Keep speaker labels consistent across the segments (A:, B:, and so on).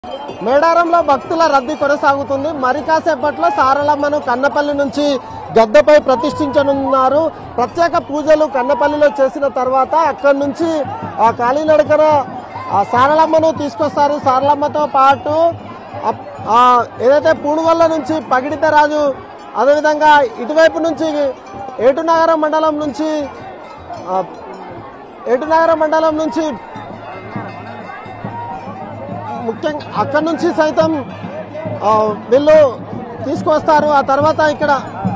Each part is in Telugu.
A: మేడారంలో భక్తుల రద్దీ కొనసాగుతుంది మరి కాసేపట్లో సారలమ్మను కన్నపల్లి నుంచి గద్దెపై ప్రతిష్ఠించనున్నారు ప్రత్యేక పూజలు కన్నపల్లిలో చేసిన తర్వాత అక్కడి నుంచి ఆ కాలినడకన ఆ సారలమ్మను తీసుకొస్తారు సారలమ్మతో పాటు అప్- ఆ ఏదైతే పూణుగొల్ల నుంచి పగిడిత రాజు అదేవిధంగా ఇటువైపు నుంచి ఏటునగరం మండలం నుంచి ఆ, ఏటునగరం మండలం నుంచి ముఖ్యంగా అక్కడి నుంచి సైతం ఆ, వీళ్ళు తీసుకొస్తారు ఆ తర్వాత ఇక్కడ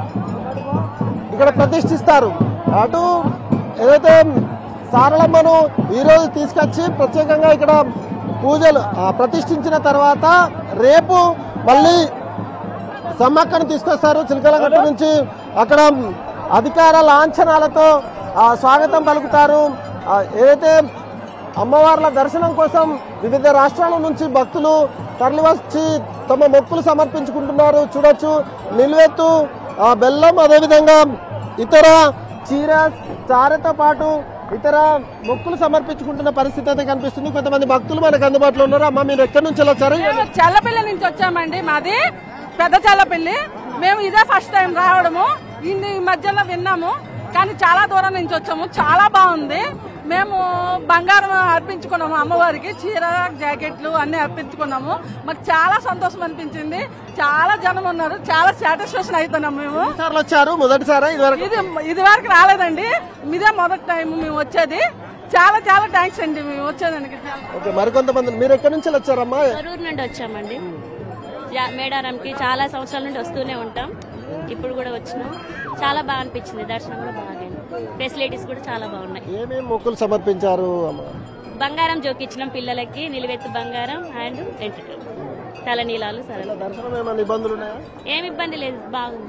A: ఇక్కడ ప్రతిష్ఠిస్తారు అటు ఏదైతే సారలమ్మను ఈరోజు తీసుకొచ్చి ప్రత్యేకంగా ఇక్కడ పూజలు ఆ, ప్రతిష్ఠించిన తర్వాత రేపు మళ్ళీ సమ్మక్కను తీసుకొస్తారు చిలకలగట్టు నుంచి అక్కడ అధికార లాంఛనాలతో ఆ, స్వాగతం పలుకుతారు ఆ, ఏదైతే అమ్మవార్ల దర్శనం కోసం వివిధ రాష్ట్రాల నుంచి భక్తులు తరలివచ్చి తమ మొక్కులు సమర్పించుకుంటున్నారు చూడొచ్చు నిలువెత్తు ఆ, బెల్లం అదేవిధంగా ఇతర చీర చారతో పాటు ఇతర మొక్కులు సమర్పించుకుంటున్న పరిస్థితి అయితే కనిపిస్తుంది కొంతమంది భక్తులు మనకు అందుబాటులో ఉన్నారు అమ్మ మీరు ఎక్కడి నుంచి వచ్చారు
B: మేము చల్లపల్లి నుంచి వచ్చామండి మాది పెద్ద చల్లపల్లి మేము ఇదే ఫస్ట్ టైం రావడము ఇన్ని మధ్యలో విన్నాము కానీ చాలా దూరం నుంచి వచ్చాము చాలా బాగుంది మేము బంగారం అర్పించుకున్నాము అమ్మవారికి చీర జాకెట్లు అన్ని అర్పించుకున్నాము మాకు చాలా సంతోషం అనిపించింది చాలా జనం ఉన్నారు చాలా సాటిస్ఫాక్షన్ అవుతున్నాం మేము
A: సార్లు వచ్చారు మొదటిసారా ఇదివరకు
B: ఇది ఇది వరకు రాలేదండి ఇదే మొదటి టైం మేము వచ్చేది చాలా చాలా థ్యాంక్స్ అండి మేము వచ్చేదానికి చాలా
A: ఓకే మరికొంతమంది మీరు ఎక్కడి నుంచి వచ్చారమ్మా
C: కరూరు నుండి వచ్చామండి జా- మేడారంకి చాలా సంవత్సరాల నుండి వస్తూనే ఉంటాం ఇప్పుడు కూడా వచ్చినాం చాలా బాగా అనిపించింది దర్శనం కూడా బాగైంది ఫెసిలిటీస్ కూడా చాలా బాగున్నాయి
A: ఏమేమి మొక్కులు సమర్పించారు అమ్మ
C: బంగారం జోకిచ్చినాం పిల్లలకి నిలువెత్తు బంగారం అండ్ వెంట్రుకలు తలనీలాలు సరళ
A: దర్శనం ఏమైనా ఇబ్బందులు ఉన్నాయా
C: ఏమి ఇబ్బంది లేదు బాగుంది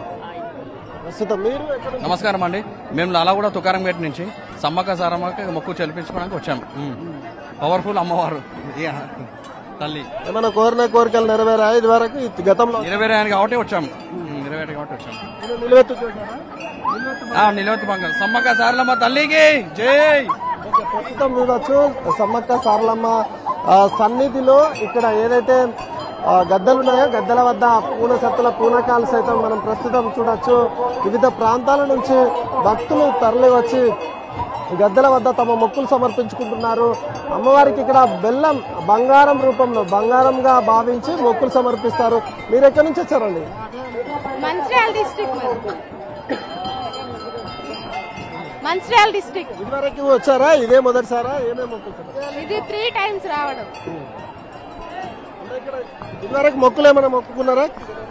A: ప్రస్తుతం మీరు ఎక్కడ నుంచి-
D: నమస్కారం అండి మేము లాలాగూడ తుకారంపేట నుంచి సమ్మక్క సారమ్మక్క మొక్కు చెల్లించుకోవడానికి వచ్చాము పవర్ఫుల్ అమ్మవారు ఇక తల్లి
A: ఏమైనా కోరిన కోరికలు నెరవేరా ఇది వరకు ఇది గతంలో
D: ఇరవై ఆయన కాబట్టి వచ్చాము ఉమ్, ఇరవై ఐదు కాబట్టి వచ్చాము
A: మీరు నిలబెట్టు చూసారా?
D: ఆ, నిలవెత్తు బంగారు సమ్మక్క సారలమ్మ తల్లికి జై
A: ఓకే, ప్రస్తుతం చూడొచ్చు సమ్మక్క సారలమ్మ ఆ, సన్నిధిలో ఇక్కడ ఏదైతే ఆ, గద్దెలు ఉన్నాయో గద్దెల వద్ద పూన సత్తుల పూనకాలు సైతం మనం ప్రస్తుతం చూడొచ్చు వివిధ ప్రాంతాల నుంచి భక్తులు తరలి వచ్చి గద్దెల వద్ద తమ మొక్కులు సమర్పించుకుంటున్నారు అమ్మవారికి ఇక్కడ బెల్లం బంగారం రూపంలో బంగారంగా భావించి మొక్కులు సమర్పిస్తారు మీరు ఎక్కడి నుంచి వచ్చారండి
E: మంచిర్యాల డిస్ట్రిక్ట్ మంచిర్యాల డిస్ట్రిక్ట్
A: ఇదివరకు వచ్చారా ఇదే మొదటిసారా ఏమేమి మొక్కులు
E: ఇది త్రీ టైమ్స్ రావడం
A: అంటే ఇక్కడ ఇదివరకు మొక్కులు ఏమైనా మొక్కుకున్నారా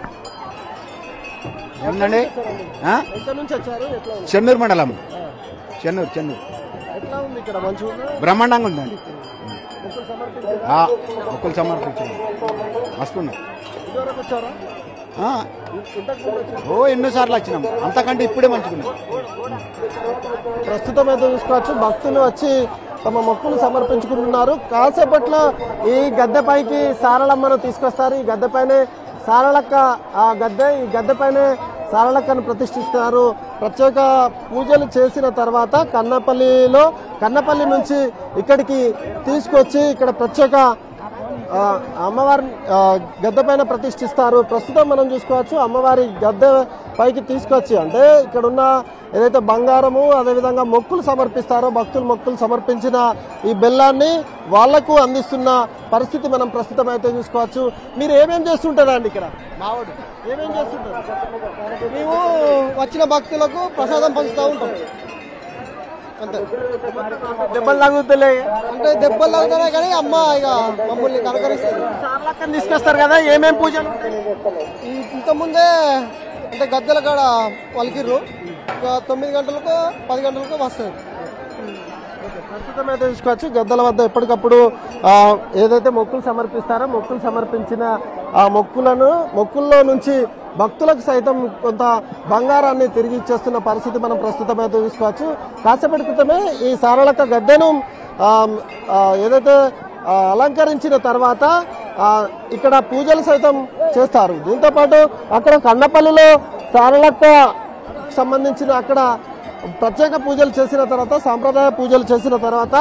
F: ఏమండి ఆ?
A: ఎక్కడి నుంచి వచ్చారు ఎట్లా ఉంది
F: చెన్నూరు మండలం చెన్నూరు చెన్నూరు
A: ఎట్లా ఉంది ఇక్కడ మంచిగా ఉందా
F: బ్రహ్మాండంగా ఉందండి
A: మొక్కులు సమర్పించారు
F: ఆ, మొక్కులు సమర్పించారు మస్తున్నాం
A: ఇదివరకు వచ్చారా
F: ఆ,
A: ఇంతకు ముందు వచ్చారా?
F: ఓ ఎన్నోసార్లు వచ్చినాం అంతకంటే ఇప్పుడే మంచుకున్నాం
A: ప్రస్తుతం అయితే చూసుకోవచ్చు భక్తులు వచ్చి తమ మొక్కులు సమర్పించుకుంటున్నారు కాసేపట్లో ఈ గద్దెపైకి సారళమ్మను తీసుకొస్తారు ఈ గద్దెపైనే సారళక్క ఆ గద్దె ఈ గద్దెపైనే సారళక్కను ప్రతిష్ఠిస్తున్నారు ప్రత్యేక పూజలు చేసిన తర్వాత కన్నపల్లిలో కన్నపల్లి నుంచి ఇక్కడికి తీసుకొచ్చి ఇక్కడ ప్రత్యేక ఆ, అమ్మవారి ఆ, గద్దె పైన ప్రతిష్ఠిస్తారు ప్రస్తుతం మనం చూసుకోవచ్చు అమ్మవారి గద్దె పైకి తీసుకొచ్చి అంటే ఇక్కడ ఉన్న ఏదైతే బంగారము అదేవిధంగా మొక్కులు సమర్పిస్తారో భక్తులు మొక్కులు సమర్పించిన ఈ బెల్లాన్ని వాళ్లకు అందిస్తున్న పరిస్థితి మనం ప్రస్తుతం అయితే చూసుకోవచ్చు మీరు ఏమేం చేస్తుంటారండి ఇక్కడ మావాడు ఏమేం చేస్తుంటారు
G: మేము వచ్చిన భక్తులకు ప్రసాదం పంచుతూ ఉంటాం అంతే
A: దెబ్బలు తగ్గుతలే
G: అంటే దెబ్బలు తగ్గుతానే కానీ అమ్మ ఇక మమ్మల్ని కనకరిస్తుంది
A: సార్లక్కని తీసుకొస్తారు కదా ఏమేం పూజలు ఉంటాయి
G: ఈ ఇంతకుముందే అంటే గద్దెల కాడ పలికిర్రు ఇక తొమ్మిది గంటలకు పది గంటలకు వస్తుంది
A: ప్రస్తుతం అయితే చూసుకోవచ్చు గద్దల వద్ద ఎప్పటికప్పుడు ఆ, ఏదైతే మొక్కులు సమర్పిస్తారో మొక్కులు సమర్పించిన ఆ మొక్కులను మొక్కుల్లో నుంచి భక్తులకు సైతం కొంత బంగారాన్ని తిరిగి ఇచ్చేస్తున్న పరిస్థితి మనం ప్రస్తుతం అయితే చూసుకోవచ్చు కాసేపటి క్రితమే ఈ సారళక గద్దెను ఆ, ఆ, ఏదైతే ఆ, అలంకరించిన తర్వాత ఆ, ఇక్కడ పూజలు సైతం చేస్తారు దీంతో పాటు అక్కడ కన్నపల్లిలో సారళక్క సంబంధించిన అక్కడ ప్రత్యేక పూజలు చేసిన తర్వాత సాంప్రదాయ పూజలు చేసిన తర్వాత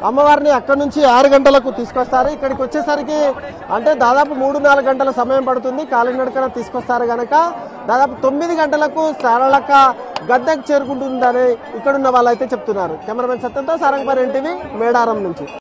A: అమ్మవారిని అక్కడి నుంచి ఆరు గంటలకు తీసుకొస్తారు ఇక్కడికి వచ్చేసరికి అంటే దాదాపు మూడు నాలుగు గంటల సమయం పడుతుంది కాలినడకన తీసుకొస్తారు గనక దాదాపు తొమ్మిది గంటలకు సరళక గద్దెకు చేరుకుంటుందని ఇక్కడున్న వాళ్ళైతే చెప్తున్నారు కెమెరామెన్ సత్యంతో సారంగపర్ ఎన్టీవీ మేడారం నుంచి